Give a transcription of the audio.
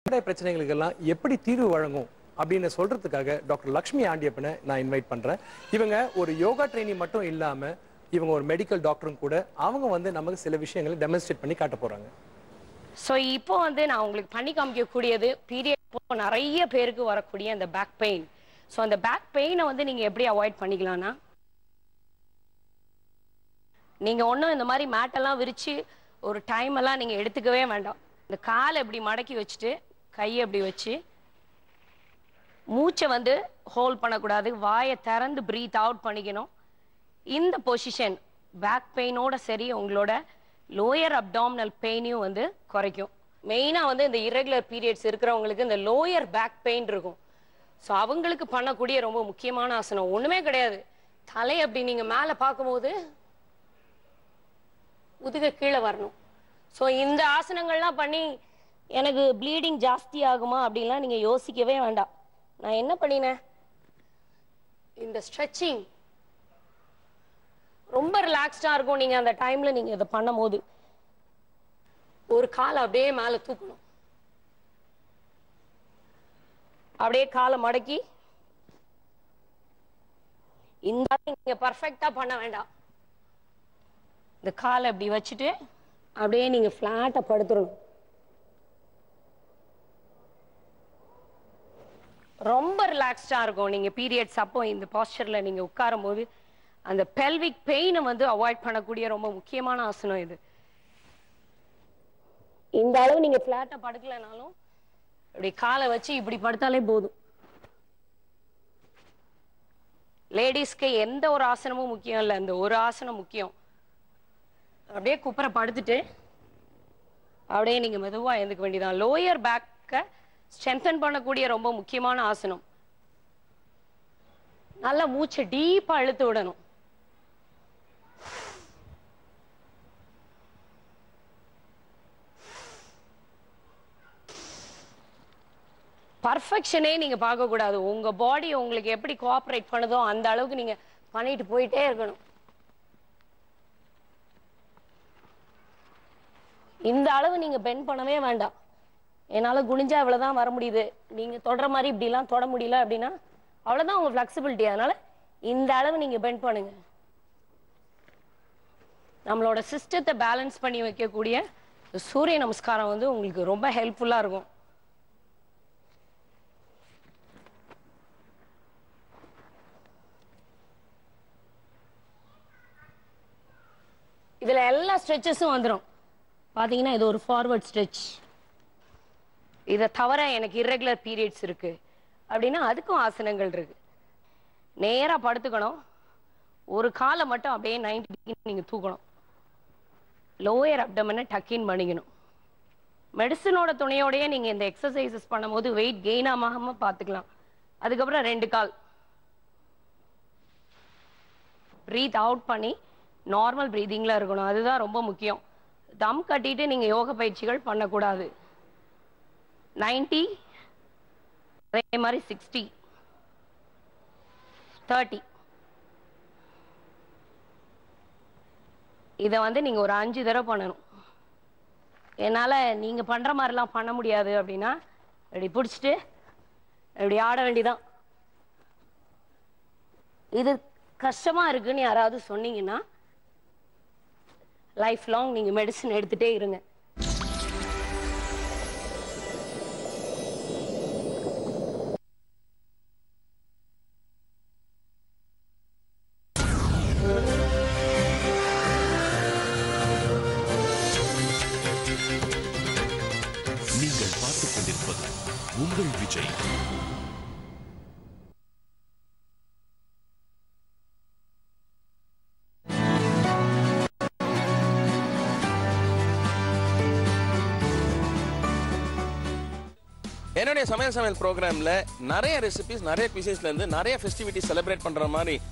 மாதவிடாய் பிரச்சனைகளுக்கெல்லாம் எப்படி தீர்வு வழங்கும் அப்படின்னு சொல்றதுக்காக டாக்டர் லக்ஷ்மி ஆண்டியப்பனை நான் இன்வைட் பண்றேன் இவங்க ஒரு யோகா ட்ரைனிங் மட்டும் இல்லாம இவங்க ஒரு மெடிக்கல் டாக்டரும் கூட அவங்க வந்து நமக்கு சில விஷயங்களை டெமான்ஸ்ட்ரேட் பண்ணி காட்ட போறாங்க ஸோ இப்போ வந்து நான் உங்களுக்கு பண்ணி காமிக்கக்கூடியது பீரியட் இப்போ நிறைய பேருக்கு வரக்கூடிய அந்த பேக் பெயின் ஸோ அந்த பேக் பெயினை வந்து நீங்கள் எப்படி அவாய்ட் பண்ணிக்கலாம்னா நீங்கள் ஒன்றும் இந்த மாதிரி மேட்டெல்லாம் விரித்து ஒரு டைம் எல்லாம் நீங்கள் எடுத்துக்கவே வேண்டாம் இந்த காலை இப்படி மடக்கி வச்சுட்டு கையை இப்படி வச்சு மூச்சை வந்து ஹோல்ட் பண்ணக்கூடாது வாயை திறந்து ப்ரீத் அவுட் பண்ணிக்கணும் இந்த பொசிஷன் பேக் பெயினோட சரி உங்களோட லோயர் அப்டாமினல் பெயினையும் வந்து குறைக்கும் மெயினாக வந்து இந்த irregular பீரியட்ஸ் இருக்கிறவங்களுக்கு இந்த லோயர் பேக் பெயின் இருக்கும் ஸோ அவங்களுக்கு பண்ணக்கூடிய ரொம்ப முக்கியமான ஆசனம் ஒன்றுமே கிடையாது தலை அப்படி நீங்கள் மேலே பார்க்கும்போது முதுக கீழே வரணும் ஸோ இந்த ஆசனங்கள்லாம் பண்ணி எனக்கு ப்ளீடிங் ஜாஸ்தி ஆகுமா அப்படின்லாம் நீங்கள் யோசிக்கவே வேண்டாம் நான் என்ன பண்ணினேன் இந்த ஸ்ட்ரெச்சிங் ரொம்ப ரிலாக்ஸ்டாக இருக்கும் நீங்கள் அந்த டைமில் நீங்கள் இதை பண்ணும்போது ஒரு காலை அப்படியே மேலே தூக்கணும் அப்படியே காலை மடக்கி இந்த நீங்க பர்ஃபெக்டா பண்ண வேண்டாம் இந்த காலை இப்படி வச்சுட்டு அப்படியே நீங்க ஃபிளாட்டா படுத்துடணும் ரொம்ப ரிலாக்ஸ்டா இருக்கும் நீங்க பீரியட்ஸ் அப்போ இந்த பாஸ்டர்ல நீங்க உட்காரும் போது அந்த பெல்விக் பெயினை வந்து அவாய்ட் பண்ணக்கூடிய ரொம்ப முக்கியமான ஆசனம் இது இந்த அளவு நீங்க ஃபிளாட்டா படுக்கலைனாலும் இப்படி காலை வச்சு இப்படி படுத்தாலே போதும் லேடிஸ்க்கு எந்த ஒரு ஆசனமும் முக்கியம் இல்லை இந்த ஒரு ஆசனம் முக்கியம் அப்படியே குப்புற படுத்துட்டு அப்படியே நீங்க மெதுவா எழுந்துக்க வேண்டியதான் லோயர் பேக்கை ஸ்ட்ரென்தன் பண்ணக்கூடிய ரொம்ப முக்கியமான ஆசனம் நல்லா மூச்சை டீப்பா இழுத்து விடணும் பர்ஃபெக்ஷனே நீங்க பார்க்க கூடாது உங்க பாடி உங்களுக்கு எப்படி கோஆப்ரேட் பண்ணுதோ அந்த அளவுக்கு நீங்க பண்ணிட்டு போயிட்டே இருக்கணும் இந்த அளவு நீங்க பெண்ட் பண்ணவே வேண்டாம் என்னால குனிஞ்சா இவ்வளவுதான் வர முடியுது நீங்க தொடர மாதிரி இப்படிலாம் தொட முடியல அப்படின்னா அவ்வளவுதான் உங்க ஃபிளெக்சிபிலிட்டி அதனால இந்த அளவு நீங்க பெண்ட் பண்ணுங்க நம்மளோட சிஸ்டத்தை பேலன்ஸ் பண்ணி வைக்கக்கூடிய இந்த சூரிய நமஸ்காரம் வந்து உங்களுக்கு ரொம்ப ஹெல்ப்ஃபுல்லா இருக்கும் இதுல எல்லா ஸ்ட்ரெச்சஸும் வந்துடும் பாத்தீங்கன்னா இது ஒரு ஃபார்வர்ட் ஸ்ட்ரெச் இதை தவிர எனக்கு irregular பீரியட்ஸ் இருக்கு அப்படின்னா அதுக்கும் ஆசனங்கள் இருக்கு நேரா படுத்துக்கணும் ஒரு காலை மட்டும் அப்படியே நைன்டி டிகிரி நீங்க தூக்கணும் லோயர் அப்டமனை டக்கின் பண்ணிக்கணும் மெடிசனோட துணையோடயே நீங்க இந்த எக்ஸசைசஸ் பண்ணும்போது வெயிட் கெயின் ஆகாம பார்த்துக்கலாம் அதுக்கப்புறம் ரெண்டு கால் ப்ரீத் அவுட் பண்ணி நார்மல் ப்ரீதிங்கில் இருக்கணும் அதுதான் ரொம்ப முக்கியம் தம் கட்டிட்டு நீங்கள் யோக பயிற்சிகள் பண்ணக்கூடாது 90 அதே மாதிரி சிக்ஸ்டி தேர்ட்டி இதை வந்து நீங்கள் ஒரு அஞ்சு தடவை பண்ணணும் என்னால் நீங்கள் பண்ணுற மாதிரிலாம் பண்ண முடியாது அப்படின்னா இப்படி பிடிச்சிட்டு இப்படி ஆட வேண்டிதான் இது கஷ்டமா இருக்குன்னு யாராவது சொன்னீங்கன்னா லைஃப் லாங் நீங்க மெடிசன் எடுத்துட்டே இருங்க நீங்கள் பார்த்துக் கொண்டிருப்பது உங்கள் விஜய் என்னுடைய சமையல் சமையல் ப்ரோக்ராம்ல நிறைய ரெசிபிஸ் நிறைய குசின்ஸ்ல இருந்து நிறைய ஃபெஸ்டிவிட்டி செலிப்ரேட் பண்ற மாதிரி